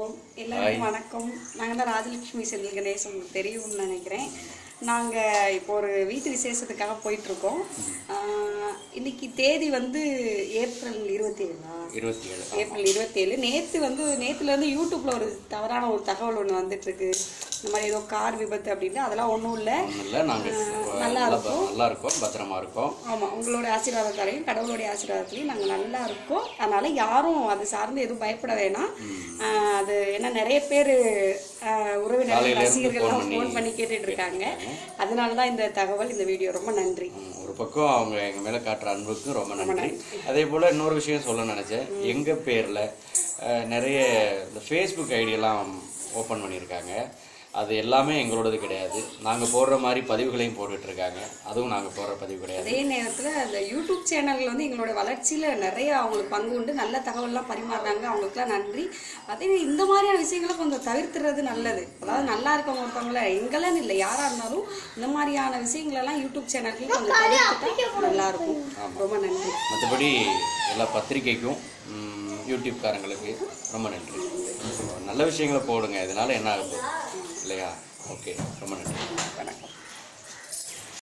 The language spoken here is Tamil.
எல்லாருக்கும் வணக்கம் நாங்கள் தான் ராஜலட்சுமி செந்தில் கணேசன் உங்களுக்கு தெரியும்னு நினைக்கிறேன் நாங்கள் இப்போ ஒரு வீட்டு விசேஷத்துக்காக போயிட்டுருக்கோம் இன்னைக்கு தேதி வந்து ஏப்ரல் இருபத்தி ஏழா இருபத்தி ஏழு ஏப்ரல் இருபத்தேழு நேற்று வந்து நேற்றுலேருந்து யூடியூப்பில் ஒரு தவறான ஒரு தகவல் ஒன்று வந்துட்டுருக்கு இந்த மாதிரி ஏதோ கார் விபத்து அப்படின்ட்டு அதெல்லாம் ஒன்றும் இல்லை ஒன்றும் இல்லை நாங்கள் நல்லா நல்லா ப- நல்லா இருக்கோம் பத்திரமா இருக்கோம் ஆமாம் உங்களோட ஆசீர்வாதத்தாலையும் கடவுளுடைய ஆசீர்வாதத்திலையும் நாங்கள் நல்லா இருக்கோம் அதனால யாரும் அது சார்ந்து எதுவும் பயப்பட வேணாம் ஆஹ் அது ஏன்னா நிறைய பேர் உறவினர்கள் காலையில இருந்து ரசிகர்கள்லாம் phone ஃபோன் பண்ணி கேட்டுட்டு இருக்காங்க அதனால தான் இந்த தகவல் இந்த வீடியோ ரொம்ப நன்றி ம், ஒரு பக்கம் அவங்க எங்க மேல காட்டுற அன்புக்கும் ரொம்ப நன்றி அதே போல இன்னொரு விஷயம் சொல்ல நினைச்சேன் எங்க பேர்ல அஹ், நிறைய இந்த ஃபேஸ்புக் ஐடியெல்லாம் ஓப்பன் பண்ணியிருக்காங்க அது எல்லாமே எங்களோடது கிடையாது நாங்க போடுற மாதிரி பதிவுகளையும் போட்டுட்டு இருக்காங்க அதுவும் நாங்க போடுற பதிவு கிடையாது அதே நேரத்தில் அந்த யூடியூப் சேனல்கள் வந்து எங்களோட வளர்ச்சியில் நிறைய அவங்களுக்கு பங்கு உண்டு நல்ல தகவல்லாம் பரிமாறுறாங்க அவங்களுக்குலாம் நன்றி அதே இந்த மாதிரியான விஷயங்களை கொஞ்சம் தவிர்த்துறது நல்லது அதாவது நல்லா இருக்கவங்க ஒருத்தவங்கள எங்கெல்லாம் இல்லை யாராக இருந்தாலும் இந்த மாதிரியான விஷயங்களெல்லாம் யூடியூப் சேனல்கள் கொஞ்சம் தவிர்த்துட்டா நல்லா இருக்கும் ரொம்ப நன்றி மற்றபடி எல்லா பத்திரிக்கைக்கும் ம், யூடியூப்காரங்களுக்கு ரொம்ப நன்றி நல்ல விஷயங்களை போடுங்க இதனால என்ன ஆக போகுது இல்லையா ஓகே ரொம்ப நன்றி வணக்கம்